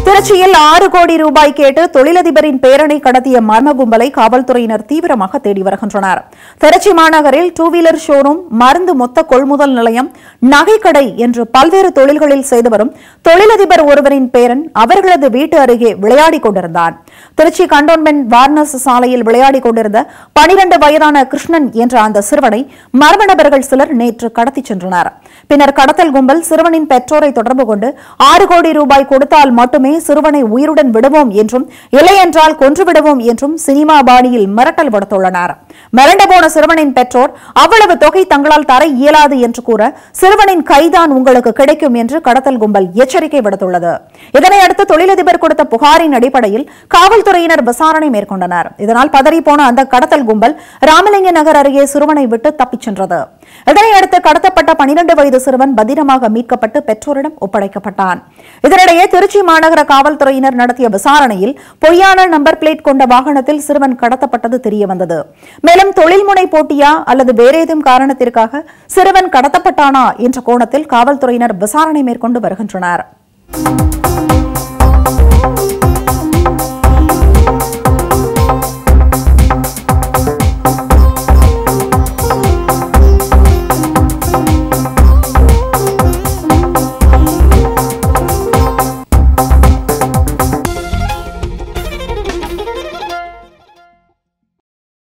திருச்சியில் ஆறு கோடி ரூபாய் கேட்டு தொழிலதிபரின் பேரனை கடத்திய மர்ம கும்பலை காவல்துறையினர் தீவிரமாக தேடி வருகின்றனர் திருச்சி மாநகரில் டூ வீலர் ஷோரூம் மருந்து மொத்த கொள்முதல் நிலையம் நகைக்கடை என்று பல்வேறு தொழில்களில் செய்து வரும் தொழிலதிபர் ஒருவரின் பேரன் அவர்களது வீட்டு அருகே விளையாடிக் கொண்டிருந்தான் திருச்சி கண்டோன்மெண்ட் வார்னஸ் சாலையில் விளையாடிக் கொண்டிருந்த பனிரண்டு வயதான கிருஷ்ணன் என்ற அந்த சிறுவனை மர்ம நபர்கள் சிலர் நேற்று கடத்திச் சென்றனர் பின்னர் கடத்தல் கும்பல் சிறுவனின் பெற்றோரை தொடர்பு கொண்டு ஆறு கோடி ரூபாய் கொடுத்தால் மட்டுமே சிறுவனை உயிருடன் விடுவோம் என்றும் இல்லையென்றால் கொன்று விடுவோம் என்றும் சினிமா பாணியில் மிரட்டல் விடுத்துள்ளனர் மிரண்டு போன சிறுவனின் பெற்றோர் அவ்வளவு தொகை தங்களால் தர இயலாது என்று கூற சிறுவனின் கைதான் உங்களுக்கு கிடைக்கும் என்று கடத்தல் கும்பல் எச்சரிக்கை விடுத்துள்ளது இதனையடுத்து தொழிலதிபர் கொடுத்த புகாரின் அடிப்படையில் காவல்துறையினர் விசாரணை மேற்கொண்டனர் இதனால் பதறிப்போன அந்த கடத்தல் கும்பல் ராமலிங்க நகர் அருகே சிறுவனை விட்டு தப்பிச் சென்றது இதனையடுத்து கடத்தப்பட்ட பனிரெண்டு வயது சிறுவன் பத்திரமாக மீட்கப்பட்டு பெற்றோரிடம் ஒப்படைக்கப்பட்டான் இதனிடையே திருச்சி மாநகர காவல்துறையினர் நடத்திய விசாரணையில் பொய்யான நம்பர் பிளேட் கொண்ட வாகனத்தில் சிறுவன் கடத்தப்பட்டது தெரியவந்தது மேலும் தொழில்முனை போட்டியா அல்லது வேறேதும் காரணத்திற்காக சிறுவன் கடத்தப்பட்டானா என்ற கோணத்தில் காவல்துறையினர் விசாரணை மேற்கொண்டு வருகின்றனர்